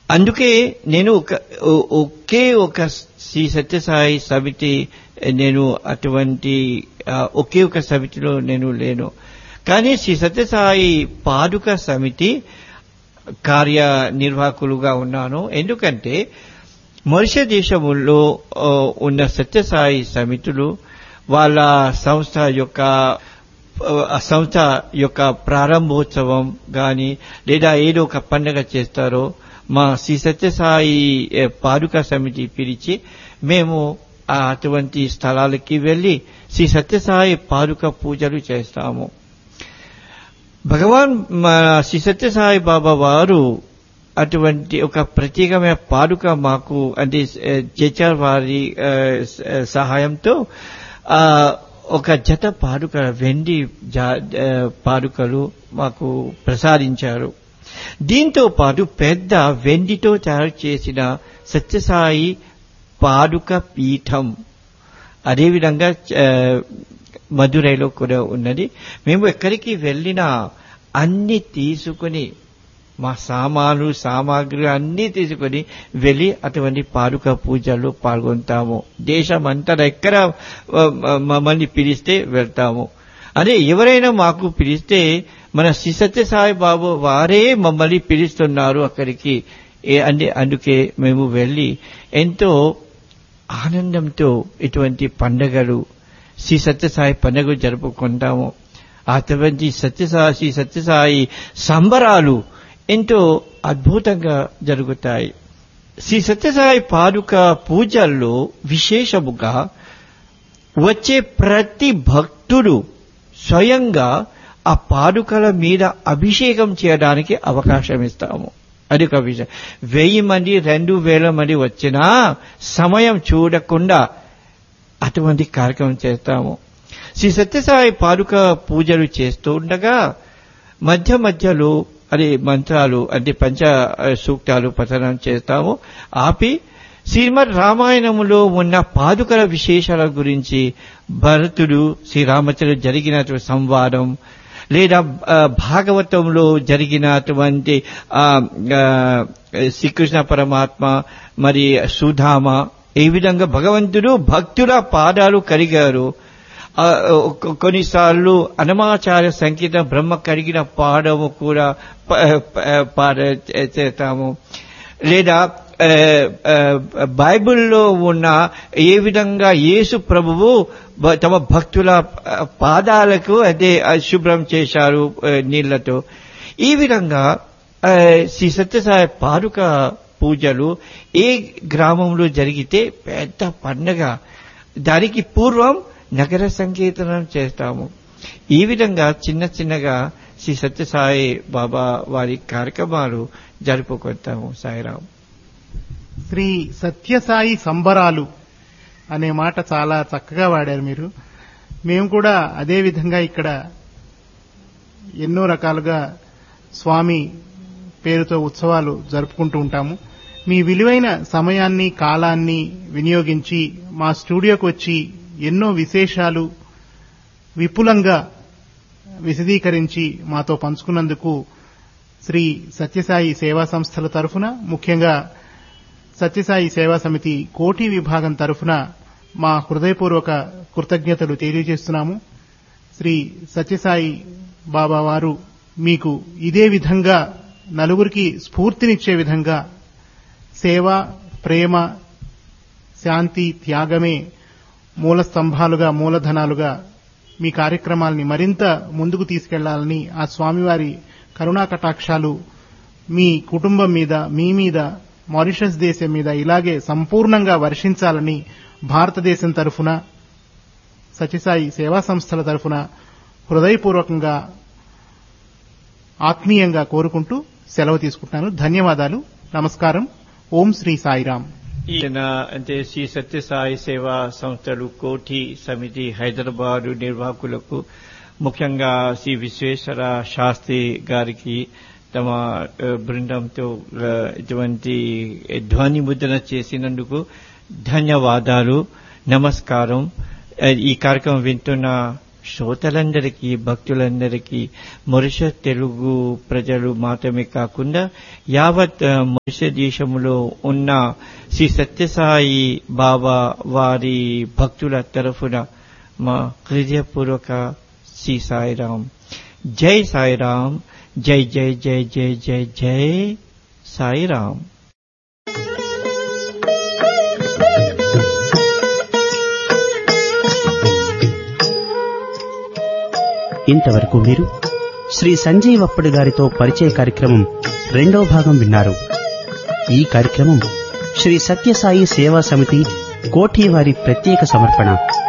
అందుకే నేను ఒక ఒ- ఒకే ఒక శ్రీ సత్యసాయి సమితి నేను అటువంటి ఆ, ఒకే ఒక సమితిలో నేను లేను కానీ శ్రీ సత్యసాయి పాదుక సమితి కార్యనిర్వాహకులుగా ఉన్నాను ఎందుకంటే మరుష దేశములో ఆ, ఉన్న సత్యసాయి సమితులు వాళ్ళ సంస్థ యొక్క ఆ సంస్థ యొక్క ప్రారంభోత్సవం గాని లేదా ఏదో ఒక పండగ చేస్తారో మా శ్రీ సత్యసాయి ఏ, పాదుక సమితి పిలిచి మేము ఆ అటువంటి స్థలాలకి వెళ్లి శ్రీ సత్యసాయి పాదుక పూజలు చేస్తాము భగవాన్ మన శ్రీ సత్యసాయి బాబా వారు అటువంటి ఒక ప్రత్యేకమైన పాదుక మాకు అంటే జచార్ వారి ఆ, స- సహాయంతో ఆ, ఒక జత పాదుక వెండి జా- ఆ, పాదుకలు మాకు ప్రసాదించారు దీంతో పాటు పెద్ద వెండితో తయారు చేసిన సత్యసాయి పాదుక పీఠం అదేవిధంగా ఆ, మదురైలో కూడా ఉన్నది మేము ఎక్కడికి వెళ్ళినా అన్ని తీసుకుని మా సామాను సామాగ్రి అన్ని తీసుకొని వెళ్ళి అటువంటి పాదుక పూజల్లో పాల్గొంటాము దేశం అంతా ఎక్కడ ఆ, మమ్మల్ని పిలిస్తే వెళ్తాము అదే ఎవరైనా మాకు పిలిస్తే మన శ్రీ సత్యసాయి బాబు వారే మమ్మల్ని పిలుస్తున్నారు అక్కడికి ఏ- అంటే అందుకే మేము వెళ్ళి ఎంతో ఆనందంతో ఇటువంటి పండగలు శ్రీ సత్యసాయి పండుగ జరుపుకుంటాము అటువంటి సత్యసాయి శ్రీ సత్యసాయి సంబరాలు ఎంతో అద్భుతంగా జరుగుతాయి శ్రీ సత్యసాయి పాదుక పూజల్లో విశేషముగా వచ్చే ప్రతి భక్తుడు స్వయంగా ఆ పాదుకల మీద అభిషేకం చేయడానికి అవకాశం ఇస్తాము అది ఒక విషయం వెయ్యి మంది రెండు వేల మంది వచ్చినా సమయం చూడకుండా అటువంటి కార్యక్రమం చేస్తాము శ్రీ సత్యసాయి పాదుక పూజలు చేస్తూ ఉండగా మధ్య మధ్యలో అది మంత్రాలు అంటే పంచ ఆ, సూక్తాలు పఠనం చేస్తాము ఆపి శ్రీమద్ రామాయణములో ఉన్న పాదుకల విశేషాల గురించి భరతుడు శ్రీరామచంద్రుడు జరిగినటువంటి సంవాదం లేదా ఆ, భాగవతంలో జరిగినటువంటి ఆ, ఆ, శ్రీకృష్ణ పరమాత్మ మరి సుధామ ఈ విధంగా భగవంతుడు భక్తుల పాదాలు కడిగారు ఆ, కొ- కొన్నిసార్లు అనమాచార్య సంగీతం బ్రహ్మ కడిగిన పాడము కూడా ప- ప- పాడ చేస్తాము లేదా ఆ, ఆ, బైబిల్లో ఉన్న ఏ విధంగా యేసు ప్రభువు బ- తమ భక్తుల ఆ, పాదాలకు అదే ఆ, శుభ్రం చేశారు ఆ, నీళ్లతో ఈ విధంగా ఆ, శ్రీ సత్యసాయి పాదుక పూజలు ఏ గ్రామంలో జరిగితే పెద్ద పండగ దానికి పూర్వం నగర సంకీర్తనం చేస్తాము ఈ విధంగా చిన్న చిన్నగా శ్రీ సత్యసాయి బాబా వారి కార్యక్రమాలు జరుపుకుంటాము సాయిరాం శ్రీ సత్యసాయి సంబరాలు అనే మాట చాలా చక్కగా వాడారు మీరు మేము కూడా అదే విధంగా ఇక్కడ ఎన్నో రకాలుగా స్వామి పేరుతో ఉత్సవాలు జరుపుకుంటూ ఉంటాము మీ విలువైన సమయాన్ని కాలాన్ని వినియోగించి మా స్టూడియోకి వచ్చి ఎన్నో విశేషాలు విపులంగా విశదీకరించి మాతో పంచుకున్నందుకు శ్రీ సత్యసాయి సేవా సంస్థల తరఫున ముఖ్యంగా సత్యసాయి సేవా సమితి కోటి విభాగం తరఫున మా హృదయపూర్వక కృతజ్ఞతలు తెలియజేస్తున్నాము శ్రీ సత్యసాయి బాబా వారు మీకు ఇదే విధంగా నలుగురికి స్ఫూర్తినిచ్చే విధంగా సేవ ప్రేమ శాంతి త్యాగమే మూల స్తంభాలుగా మూలధనాలుగా మీ కార్యక్రమాల్ని మరింత ముందుకు తీసుకెళ్లాలని ఆ స్వామివారి కరుణా కటాక్షాలు మీ కుటుంబం మీద మీ మీద మారిషస్ దేశం మీద ఇలాగే సంపూర్ణంగా వర్షించాలని భారతదేశం తరఫున సత్యసాయి సేవా సంస్థల తరఫున హృదయపూర్వకంగా ఆత్మీయంగా కోరుకుంటూ సెలవు తీసుకుంటున్నాను ధన్యవాదాలు నమస్కారం ఓం శ్రీ సాయిరాం ఈయన అంటే శ్రీ సత్యసాయి సేవా సంస్థలు కోటి సమితి హైదరాబాద్ నిర్వాహకులకు ముఖ్యంగా శ్రీ విశ్వేశ్వర శాస్త్రి గారికి తమ ఆ, బృందంతో ఆ, ఇటువంటి ధ్వని ముద్రణ చేసినందుకు ధన్యవాదాలు నమస్కారం ఆ, ఈ కార్యక్రమం వింటున్న శ్రోతలందరికీ భక్తులందరికీ మొరిష తెలుగు ప్రజలు మాత్రమే కాకుండా యావత్ ఆ, మొరిష దేశంలో ఉన్న శ్రీ సత్యసాయి బాబా వారి భక్తుల తరఫున మా హృదయపూర్వక శ్రీ సాయిరాం జై సాయిరాం జై జై జై జై జై జై సాయిరాం ఇంతవరకు మీరు శ్రీ సంజీవప్పటి గారితో పరిచయ కార్యక్రమం రెండో భాగం విన్నారు ఈ కార్యక్రమం శ్రీ సత్యసాయి సేవా సమితి కోఠి వారి ప్రత్యేక సమర్పణ